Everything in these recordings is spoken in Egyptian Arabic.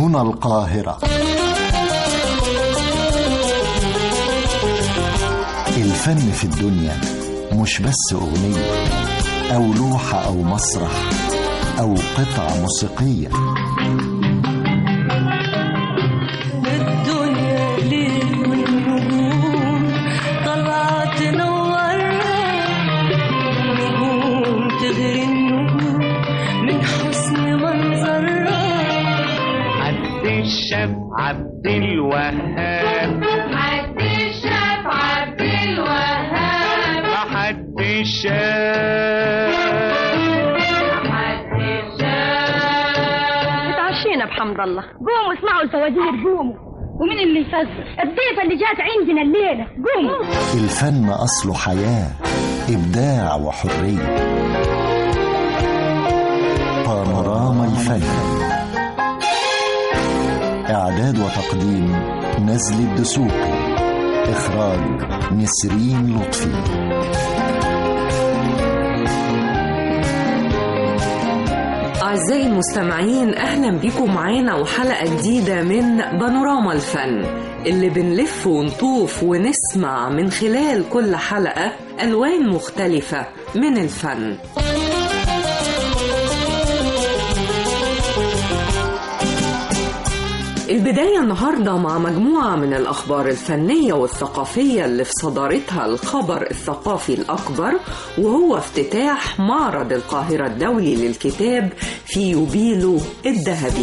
هنا القاهرة الفن في الدنيا مش بس أغنية أو لوحة أو مسرح أو قطعة موسيقية الدنيا ليل والنجوم طلعت تنورنا نجوم تغري النجوم من حسن منظرها عبد الشاب عبد الوهاب عبد الشاف عبد الوهاب حد الشاب عبد الشاف اتعشينا بحمد الله قوموا اسمعوا الفوازير قوموا ومين اللي يفزر الضيفة اللي جات عندنا الليلة قوموا الفن أصله حياة إبداع وحرية بانوراما الفن إعداد وتقديم نزل الدسوقي إخراج نسرين لطفي أعزائي المستمعين أهلا بكم معانا وحلقة جديدة من بانوراما الفن اللي بنلف ونطوف ونسمع من خلال كل حلقة ألوان مختلفة من الفن البداية النهاردة مع مجموعة من الأخبار الفنية والثقافية اللي في صدارتها الخبر الثقافي الأكبر وهو افتتاح معرض القاهرة الدولي للكتاب في يوبيلو الذهبي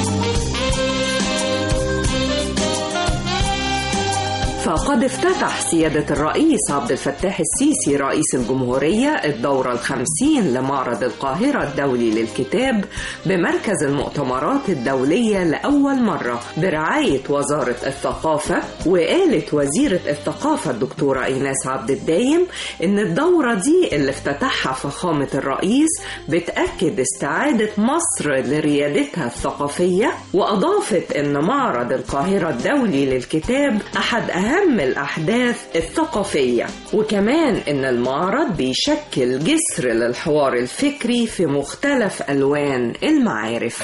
فقد افتتح سيادة الرئيس عبد الفتاح السيسي رئيس الجمهورية الدورة الخمسين لمعرض القاهرة الدولي للكتاب بمركز المؤتمرات الدولية لأول مرة برعاية وزارة الثقافة وقالت وزيرة الثقافة الدكتورة إيناس عبد الدايم إن الدورة دي اللي افتتحها فخامة الرئيس بتأكد استعادة مصر لريادتها الثقافية وأضافت إن معرض القاهرة الدولي للكتاب أحد أهم الأحداث الثقافية وكمان إن المعرض بيشكل جسر للحوار الفكري في مختلف ألوان المعارف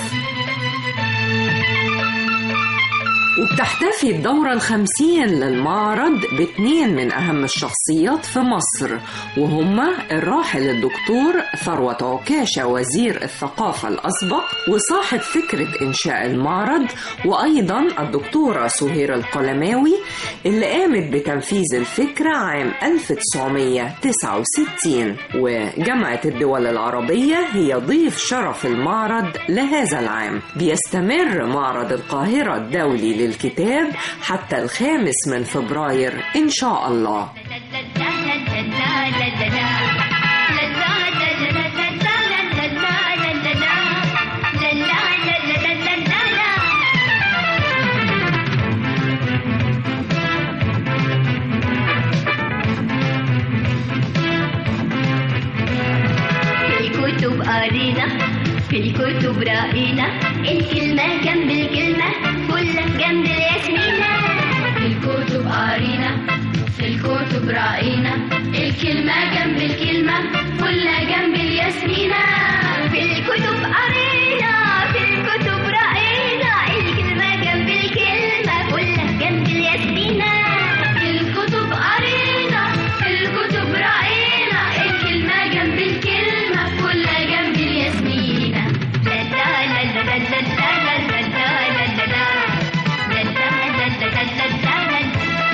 وبتحتفي الدورة الخمسين للمعرض باثنين من أهم الشخصيات في مصر وهما الراحل الدكتور ثروة عكاشة وزير الثقافة الأسبق وصاحب فكرة إنشاء المعرض وأيضا الدكتورة سهير القلماوي اللي قامت بتنفيذ الفكرة عام 1969 وجامعة الدول العربية هي ضيف شرف المعرض لهذا العام بيستمر معرض القاهرة الدولي للكتاب حتى الخامس من فبراير إن شاء الله في الكتب قرينا في الكتب رأينا الكلمة جنب الكلمة كلها جنب الياسمينة في الكتب قرينا في الكتب رأينا الكلمة جنب الكلمة كلها جنب الياسمينة في الكتب قرينا في الكتب رأينا الكلمة جنب الكلمة كلها جنب الياسمينة في الكتب قرينا في الكتب رأينا الكلمة جنب الكلمة كلها جنب الياسمينة لا لا لا لا لا لا لا لا لا لا لا لا لا لا لا لا لا لا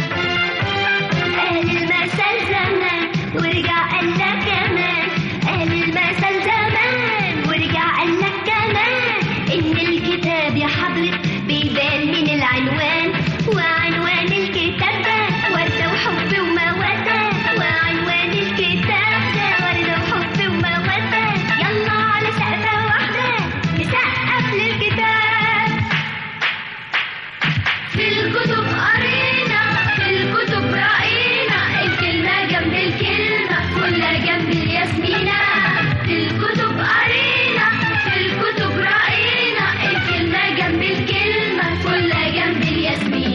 أهل المثل زمان ورجع قال لك كمان أهل المثل زمان ورجع قال لك كمان إن الكتاب يا حضرة بيبان من العنوان وعنوان الكتاب ده وردة وحب ومودة وعنوان الكتاب ده وردة وحب ومودة يلا على سقفة واحدة نسقف للكتاب في الكتب قرينا في الكتب رأينا الكلمة جنب الكلمة كلها جنب الياسمينة في الكتب قرينا في الكتب رأينا الكلمة جنب الكلمة كلها جنب الياسمينة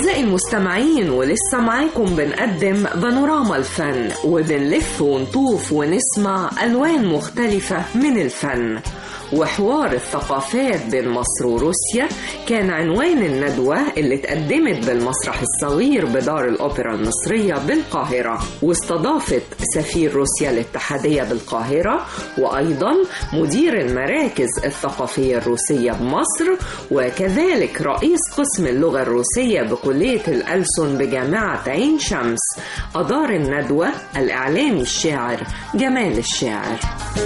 أعزائي المستمعين ولسه معاكم بنقدم بانوراما الفن وبنلف ونطوف ونسمع ألوان مختلفة من الفن وحوار الثقافات بين مصر وروسيا كان عنوان الندوة اللي اتقدمت بالمسرح الصغير بدار الأوبرا المصرية بالقاهرة واستضافت سفير روسيا الاتحادية بالقاهرة وأيضا مدير المراكز الثقافية الروسية بمصر وكذلك رئيس قسم اللغة الروسية بكلية الألسن بجامعة عين شمس أدار الندوة الإعلامي الشاعر جمال الشاعر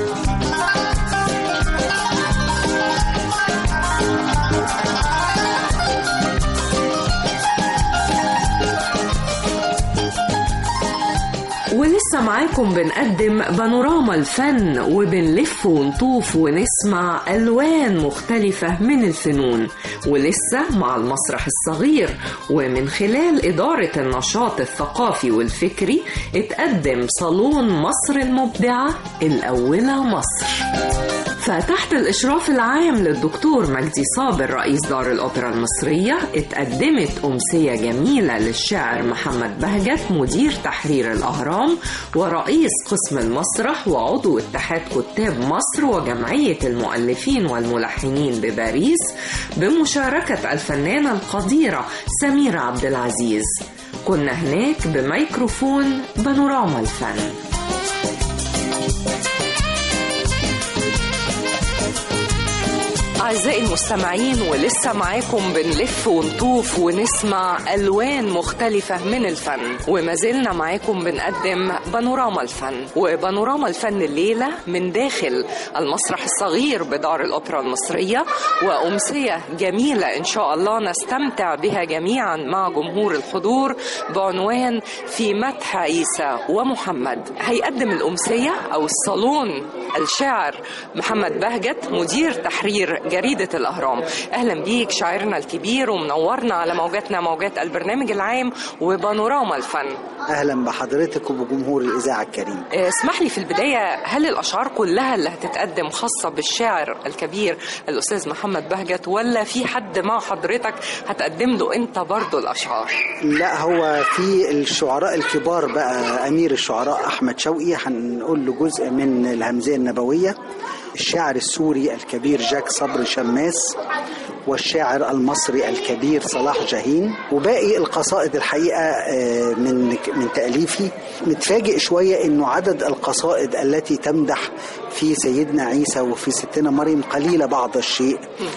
ولسه معاكم بنقدم بانوراما الفن وبنلف ونطوف ونسمع ألوان مختلفة من الفنون ولسه مع المسرح الصغير ومن خلال إدارة النشاط الثقافي والفكري اتقدم صالون مصر المبدعة الأولى مصر فتحت الإشراف العام للدكتور مجدي صابر رئيس دار الأوبرا المصرية اتقدمت أمسية جميلة للشاعر محمد بهجت مدير تحرير الأهرام ورئيس قسم المسرح وعضو اتحاد كتاب مصر وجمعية المؤلفين والملحنين بباريس بمشاركة الفنانة القديرة سميرة عبد العزيز كنا هناك بميكروفون بانوراما الفن أعزائي المستمعين ولسه معاكم بنلف ونطوف ونسمع ألوان مختلفة من الفن وما زلنا معاكم بنقدم بانوراما الفن وبانوراما الفن الليلة من داخل المسرح الصغير بدار الأوبرا المصرية وأمسية جميلة إن شاء الله نستمتع بها جميعا مع جمهور الحضور بعنوان في مدح عيسى ومحمد هيقدم الأمسية أو الصالون الشاعر محمد بهجت مدير تحرير جريدة الأهرام أهلا بيك شاعرنا الكبير ومنورنا على موجاتنا موجات البرنامج العام وبانوراما الفن اهلا بحضرتك وبجمهور الاذاعه الكريم آه، اسمح لي في البداية هل الأشعار كلها اللي هتتقدم خاصة بالشاعر الكبير الأستاذ محمد بهجت ولا في حد مع حضرتك هتقدم له أنت برضو الأشعار لا هو في الشعراء الكبار بقى امير الشعراء احمد شوقي هنقول له جزء من الهمزيه النبويه الشاعر السوري الكبير جاك صبري شماس والشاعر المصري الكبير صلاح جاهين وباقي القصائد الحقيقه آه، من من تاليفي متفاجئ شويه انه عدد القصائد التي تمدح في سيدنا عيسى وفي ستنا مريم قليله بعض الشيء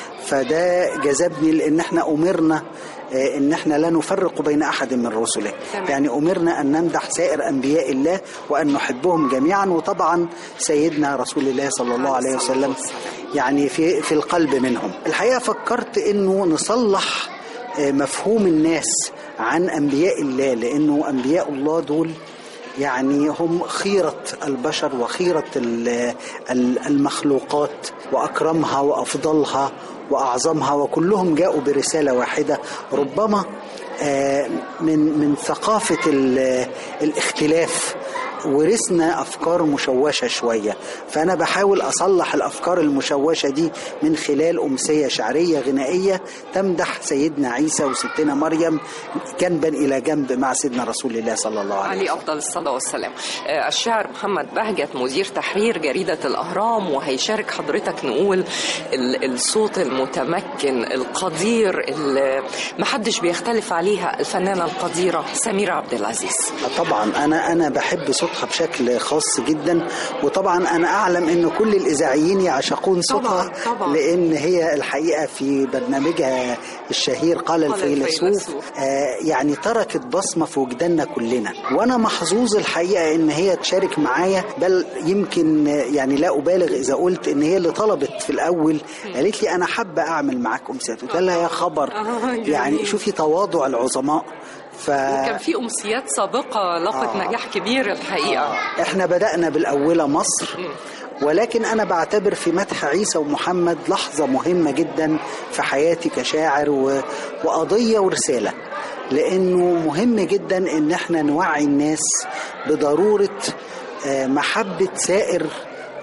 فده جذبني لان احنا امرنا آه، ان احنا لا نفرق بين احد من رسله تمام. يعني امرنا ان نمدح سائر انبياء الله وان نحبهم جميعا وطبعا سيدنا رسول الله صلى الله عليه وسلم يعني في في القلب منهم الحقيقه فكرت انه نصلح آه، مفهوم الناس عن انبياء الله لانه انبياء الله دول يعني هم خيرة البشر وخيرة ال- ال- المخلوقات وأكرمها وأفضلها وأعظمها وكلهم جاءوا برسالة واحدة ربما آه، من من ثقافة ال- الاختلاف ورثنا افكار مشوشه شويه فانا بحاول اصلح الافكار المشوشه دي من خلال امسيه شعريه غنائيه تمدح سيدنا عيسى وستنا مريم جنبا الى جنب مع سيدنا رسول الله صلى الله عليه عليه وسلم أفضل الصلاة والسلام آه، الشاعر محمد بهجت مدير تحرير جريدة الأهرام وهيشارك حضرتك نقول ال- الصوت المتمكن القدير اللي محدش بيختلف عليها الفنانة القديرة سميرة عبد العزيز طبعا انا انا بحب صوتها بشكل خاص جدا وطبعا انا اعلم ان كل الاذاعيين يعشقون صوتها طبعاً، طبعاً. لان هي الحقيقه في برنامجها الشهير قال قال الفيلسوف الفيلسوف. آه يعني تركت بصمه في وجداننا كلنا وانا محظوظ الحقيقه ان هي تشارك معايا بل يمكن آه، يعني لا ابالغ اذا قلت ان هي اللي طلبت في الاول قالت لي انا حابه اعمل معاك امسيات قلت لها يا خبر آه، جميل. يعني شوفي تواضع العظماء ف وكان في أمسيات سابقة لقت آه. نجاح كبير الحقيقة احنا بدأنا بالأولى مصر ولكن أنا بعتبر في مدح عيسى ومحمد لحظة مهمة جدا في حياتي كشاعر و... وقضية ورسالة لأنه مهم جدا إن احنا نوعي الناس بضرورة آه، محبة سائر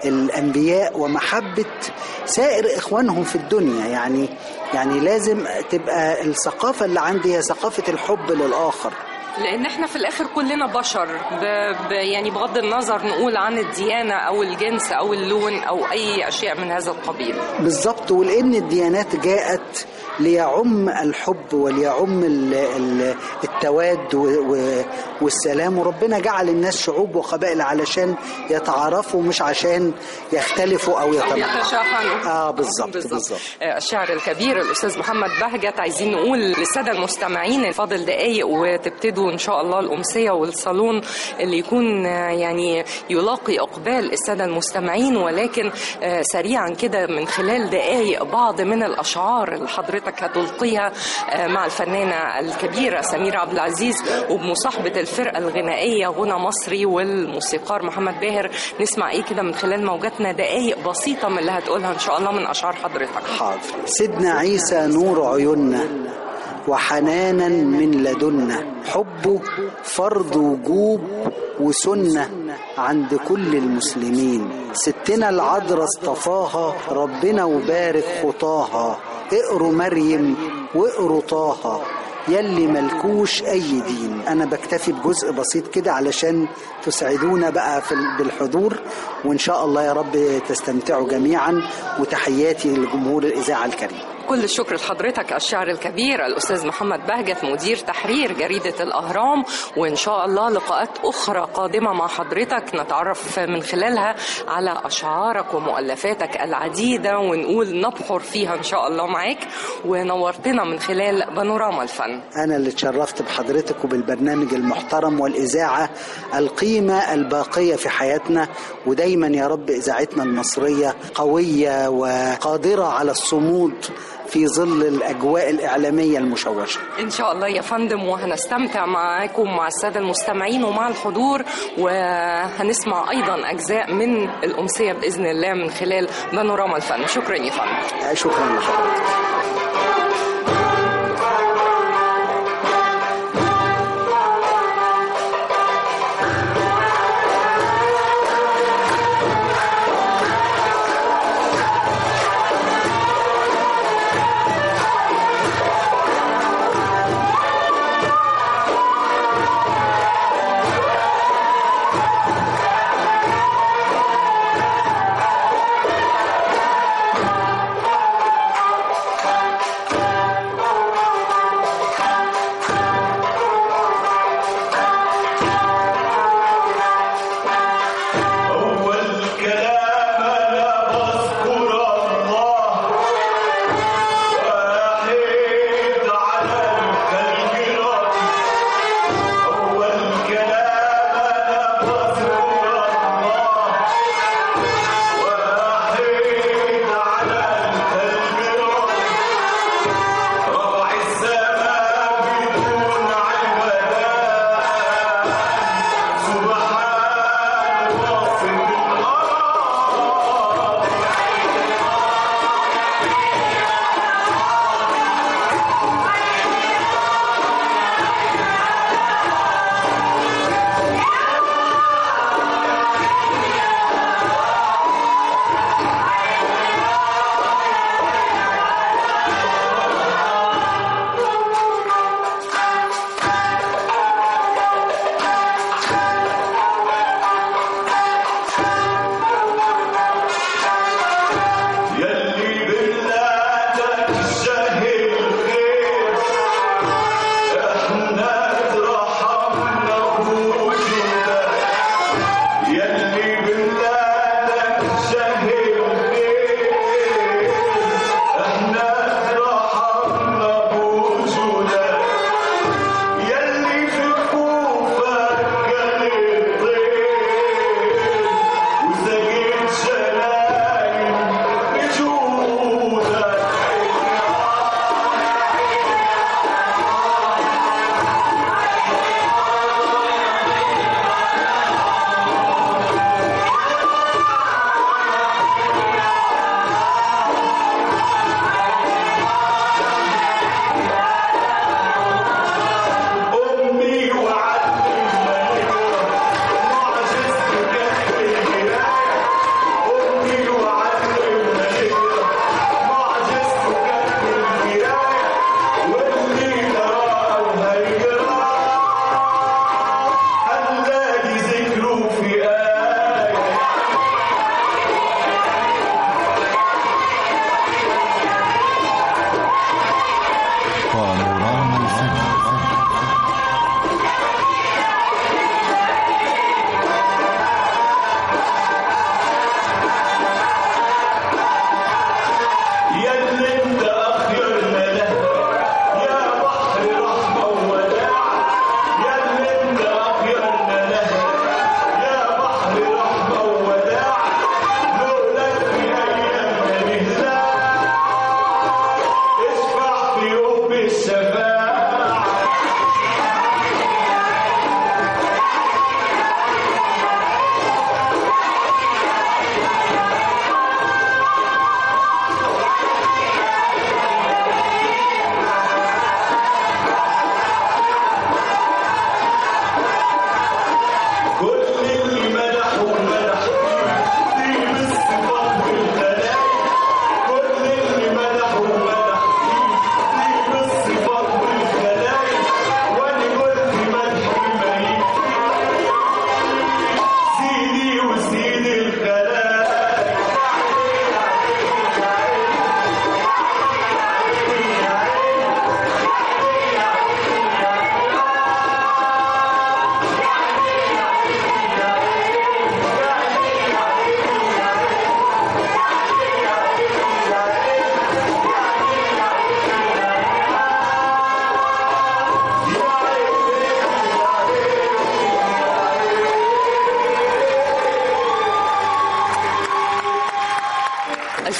الانبياء ومحبه سائر اخوانهم في الدنيا يعني يعني لازم تبقى الثقافه اللي عندي هي ثقافه الحب للاخر لان احنا في الاخر كلنا بشر ب... ب... يعني بغض النظر نقول عن الديانه او الجنس او اللون او اي اشياء من هذا القبيل بالظبط ولان الديانات جاءت ليعم الحب وليعم ال- ال- التواد و- و- والسلام وربنا جعل الناس شعوب وقبائل علشان يتعارفوا مش عشان يختلفوا او يتناقضوا يتشاحنوا اه بالظبط بالظبط آه، الشاعر الكبير الاستاذ محمد بهجت عايزين نقول للساده المستمعين فاضل دقايق وتبتدوا ان شاء الله الامسيه والصالون اللي يكون آه، يعني يلاقي اقبال الساده المستمعين ولكن آه، سريعا كده من خلال دقايق بعض من الاشعار اللي حضرتك هتلقيها آه، مع الفنانه الكبيره سميره عبد العزيز وبمصاحبه الفرقه الغنائيه غنى مصري والموسيقار محمد باهر نسمع ايه كده من خلال موجاتنا دقايق بسيطه من اللي هتقولها ان شاء الله من اشعار حضرتك حاضر سيدنا عيسى نور عيوننا وحنانا من لدنا حبه فرض وجوب وسنة عند كل المسلمين ستنا العذراء اصطفاها ربنا وبارك خطاها اقروا مريم واقروا طه يلي ملكوش اي دين انا بكتفي بجزء بسيط كده علشان تسعدونا بقى في بالحضور وان شاء الله يا رب تستمتعوا جميعا وتحياتي لجمهور الاذاعه الكريم كل الشكر لحضرتك الشاعر الكبير الأستاذ محمد بهجت مدير تحرير جريدة الأهرام وإن شاء الله لقاءات أخرى قادمة مع حضرتك نتعرف من خلالها على أشعارك ومؤلفاتك العديدة ونقول نبحر فيها إن شاء الله معاك ونورتنا من خلال بانوراما الفن انا اللي اتشرفت بحضرتك وبالبرنامج المحترم والاذاعه القيمه الباقيه في حياتنا ودايما يا رب اذاعتنا المصريه قويه وقادره على الصمود في ظل الاجواء الاعلاميه المشوشه إن شاء الله يا فندم وهنستمتع معاكم مع السادة المستمعين ومع الحضور وهنسمع أيضا أجزاء من الأمسية بإذن الله من خلال بانوراما الفن شكرا يا فندم شكرا لحضرتك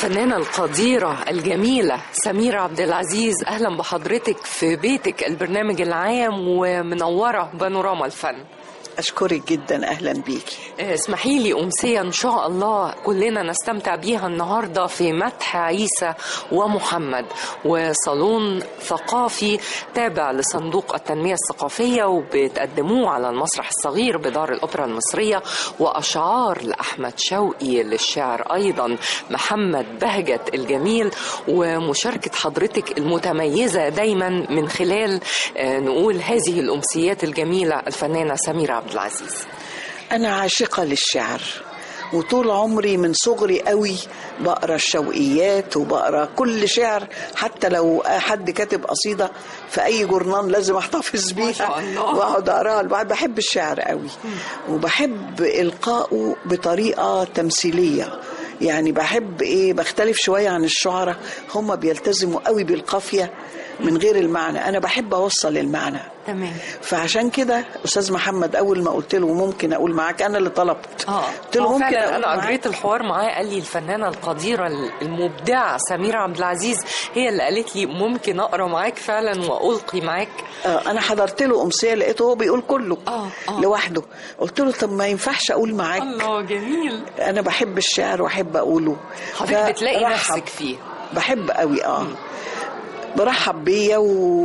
الفنانة القديرة الجميلة سميرة عبد العزيز أهلا بحضرتك في بيتك البرنامج العام ومنورة بانوراما الفن أشكرك جدا أهلا بيكي اسمحي لي أمسية إن شاء الله كلنا نستمتع بيها النهاردة في مدح عيسى ومحمد وصالون ثقافي تابع لصندوق التنمية الثقافية وبتقدموه على المسرح الصغير بدار الأوبرا المصرية وأشعار لأحمد شوقي للشعر أيضا محمد بهجت الجميل ومشاركة حضرتك المتميزة دايما من خلال آه، نقول هذه الأمسيات الجميلة الفنانة سميرة عبد العزيز أنا عاشقة للشعر وطول عمري من صغري قوي بقرا الشوقيات وبقرا كل شعر حتى لو حد كاتب قصيده في اي جورنان لازم احتفظ بيها شاء الله. واقعد اقراها الواحد بحب الشعر قوي وبحب القائه بطريقه تمثيليه يعني بحب ايه بختلف شويه عن الشعراء هم بيلتزموا قوي بالقافيه من غير المعنى انا بحب اوصل المعنى تمام فعشان كده استاذ محمد اول ما قلت له ممكن اقول معاك انا اللي طلبت اه قلت له هو ممكن فعلا اقول انا معاك قريت الحوار معاه قال لي الفنانه القديره المبدعه سميره عبد العزيز هي اللي قالت لي ممكن اقرا معاك فعلا والقي معاك آه انا حضرت له امسيه لقيته هو بيقول كله آه، آه. لوحده قلت له طب ما ينفعش اقول معاك الله جميل انا بحب الشعر واحب اقوله حضرتك بتلاقي فرحب. نفسك فيه بحب قوي اه برحب بيا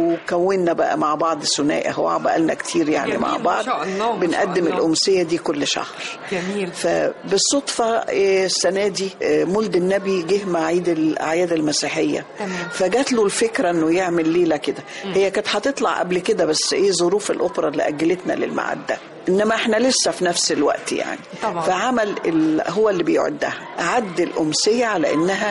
وكونا بقى مع بعض ثنائي اهو بقى لنا كتير يعني جميل، مع ما بعض شاء الله، ما شاء بنقدم الله. الامسيه دي كل شهر جميل فبالصدفة آه، السنة دي آه، مولد النبي جه مع عيد الأعياد المسيحية تمام. فجات له الفكرة إنه يعمل ليلة كده هي كانت هتطلع قبل كده بس إيه ظروف الأوبرا اللي أجلتنا للميعاد ده إنما إحنا لسه في نفس الوقت يعني طبعا. فعمل ال... هو اللي بيعدها عد الأمسية على إنها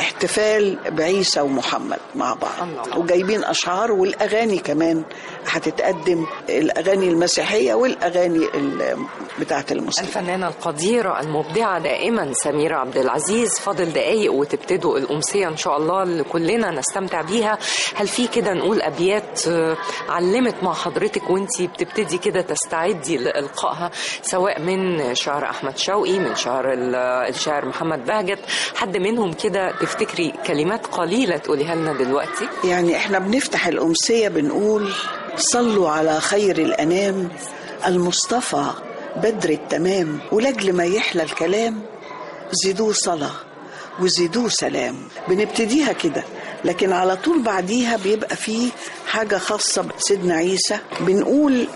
احتفال بعيسى ومحمد مع بعض الله. وجايبين أشعار والأغاني كمان هتتقدم الأغاني المسيحية والأغاني ال- بتاعة المسلمين الفنانة القديرة المبدعة دائما سميرة عبد العزيز فاضل دقايق وتبتدوا الأمسية إن شاء الله اللي كلنا نستمتع بيها هل في كده نقول أبيات آه، علمت مع حضرتك وانتي بتبتدي كده تستعدي لإلقائها سواء من شعر أحمد شوقي من شعر ال- الشاعر محمد بهجت حد منهم كده تفتكري كلمات قليلة تقوليها لنا دلوقتي يعني احنا بنفتح الأمسية بنقول صلوا على خير الأنام المصطفى بدر التمام ولجل ما يحلى الكلام زيدوه صلاة وزيدوه سلام بنبتديها كده لكن على طول بعديها بيبقى فيه حاجة خاصة بسيدنا عيسى بنقول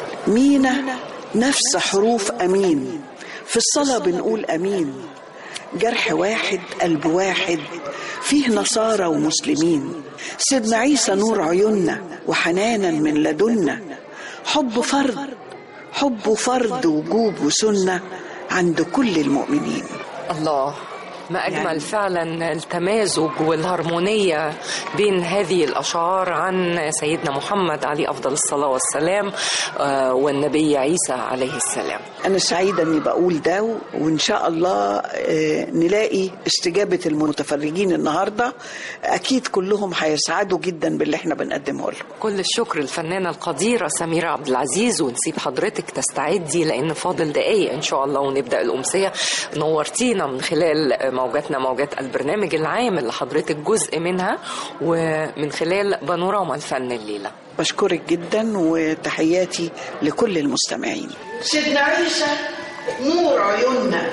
مينا نفس حروف أمين في الصلاة بنقول أمين جرح واحد قلب واحد فيه نصارى ومسلمين سيدنا عيسى نور عيوننا وحنانا من لدنا حب فرد حب فرد وجوب وسنة عند كل المؤمنين الله ما أجمل يعني يعني- فعلا التمازج والهرمونية بين هذه الأشعار عن سيدنا محمد عليه أفضل الصلاة والسلام آه، والنبي عيسى عليه السلام أنا سعيدة إني بقول ده و- وإن شاء الله آه، نلاقي استجابة المتفرجين النهاردة أكيد كلهم هيسعدوا جدا باللي احنا بنقدمه لهم كل الشكر الفنانة القديرة سميرة عبد العزيز ونسيب حضرتك تستعدي لأن فاضل دقايق إن شاء الله ونبدأ الأمسية نورتينا من خلال موجاتنا موجات البرنامج العام اللي حضرتك جزء منها ومن خلال بانوراما الفن الليلة بشكرك جدا وتحياتي لكل المستمعين سيدنا عيسى نور عيوننا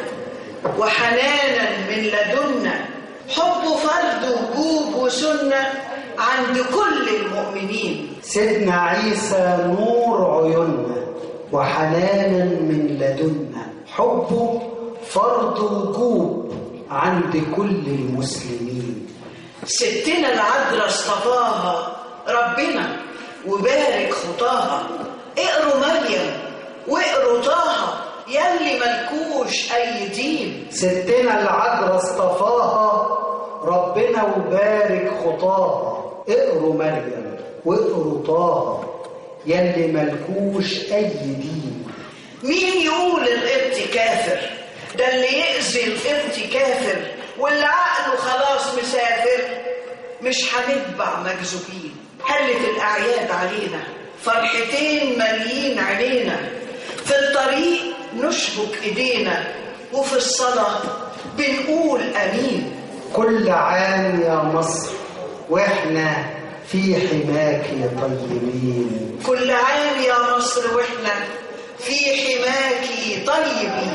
وحنانا من لدنا حب فرد وجوب وسنة عند كل المؤمنين سيدنا عيسى نور عيوننا وحنانا من لدنا حبه فرض وجوب عند كل المسلمين ستنا العذراء اصطفاها ربنا وبارك خطاها اقروا مريم واقروا طه يلي ملكوش اي دين ستنا العذراء اصطفاها ربنا وبارك خطاها اقروا مريم واقروا طه يلي ملكوش اي دين مين يقول القبط كافر ده اللي يأذي القبط كافر واللي عقله خلاص مسافر مش هنتبع مجذوبين هلت الأعياد علينا فرحتين ماليين عينينا في الطريق نشبك ايدينا وفي الصلاة بنقول أمين كل عام يا مصر واحنا في حماك طيبين كل عام يا مصر واحنا في حماك طيبين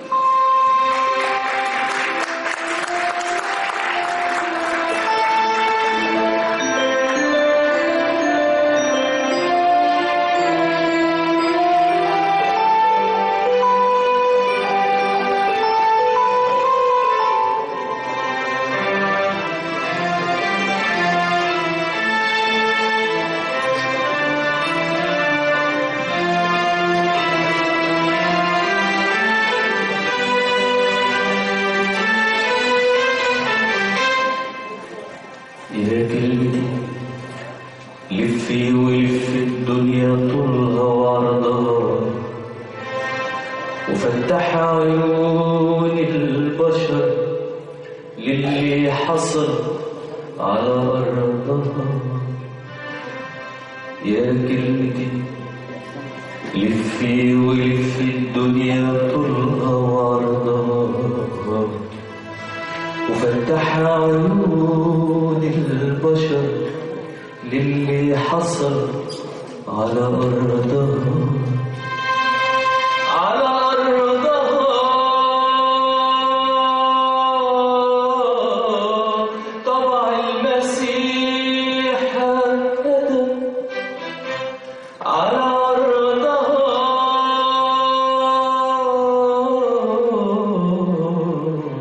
يا قلبي لفي ولف الدنيا طولها وعرضها وفتح عيون البشر للي حصل على أرضها يا كلمتي لفي ولف الدنيا طولها وعرضها وفتح عيون البشر للي حصل على أرضها على أرضها طبع المسيح هدى على أرضها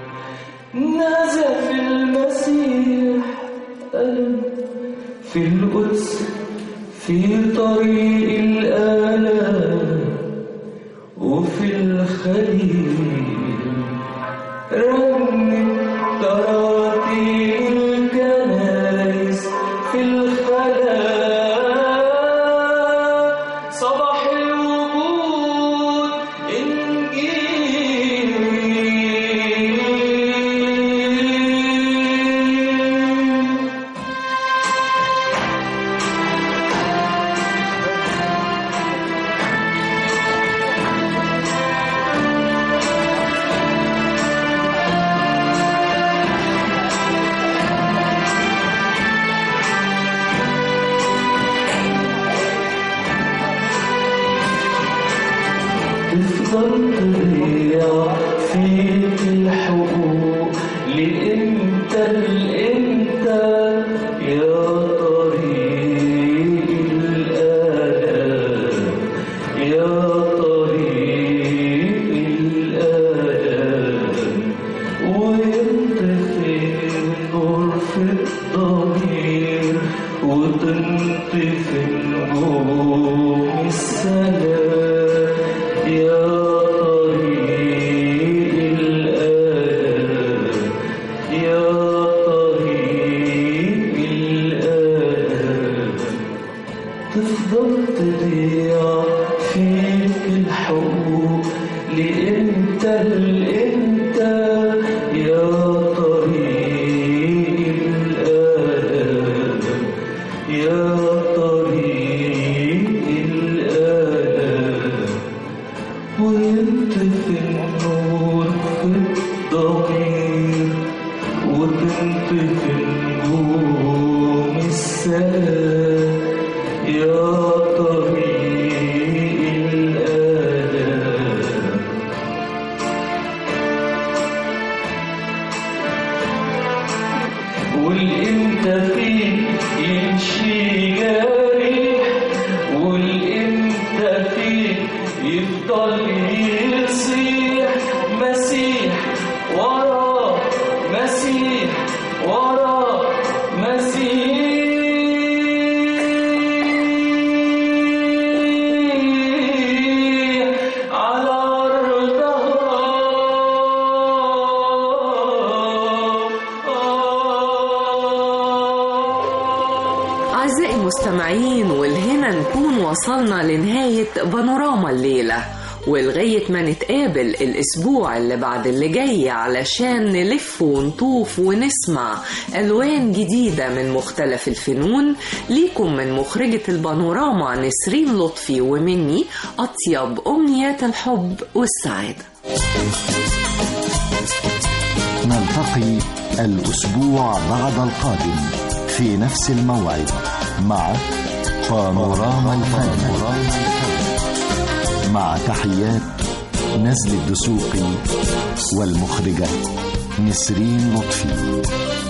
نزف المسيح ألم في القدس في طريق الآلام وفي الخليل رن تراتيل الكنايس في الخلاء صباح الوجود إنجيل تفضل تضيع فيك الحقوق لإمتى لإمتى يا طريق الآلام يا طريق الآلام وينطفي النور في الضمير وتنطفي نجوم السلام يا طريق الآلام يا طريق الآلام تفضل تضيع فيك الحقوق لإمتى لإمتى يا طريق الآلام يا طريق الآلام وينطفي النور في الضمير وتنطفي نجوم السلام يا طريق الآلام والإمتى فيه يمشي جريح والإمتى فيه يفضل يصيح مسيح وراه مسيح وراه مسيح على أرضها أعزائي المستمعين والهنا نكون وصلنا لنهاية بانوراما الليلة ولغاية ما نتقابل الأسبوع اللي بعد اللي جاي علشان نلف ونطوف ونسمع ألوان جديدة من مختلف الفنون ليكم من مخرجة البانوراما نسرين لطفي ومني أطيب أمنيات الحب والسعادة نلتقي الأسبوع بعد القادم في نفس الموعد مع بانوراما الفن مع تحيات نزل الدسوقي والمخرجة نسرين لطفي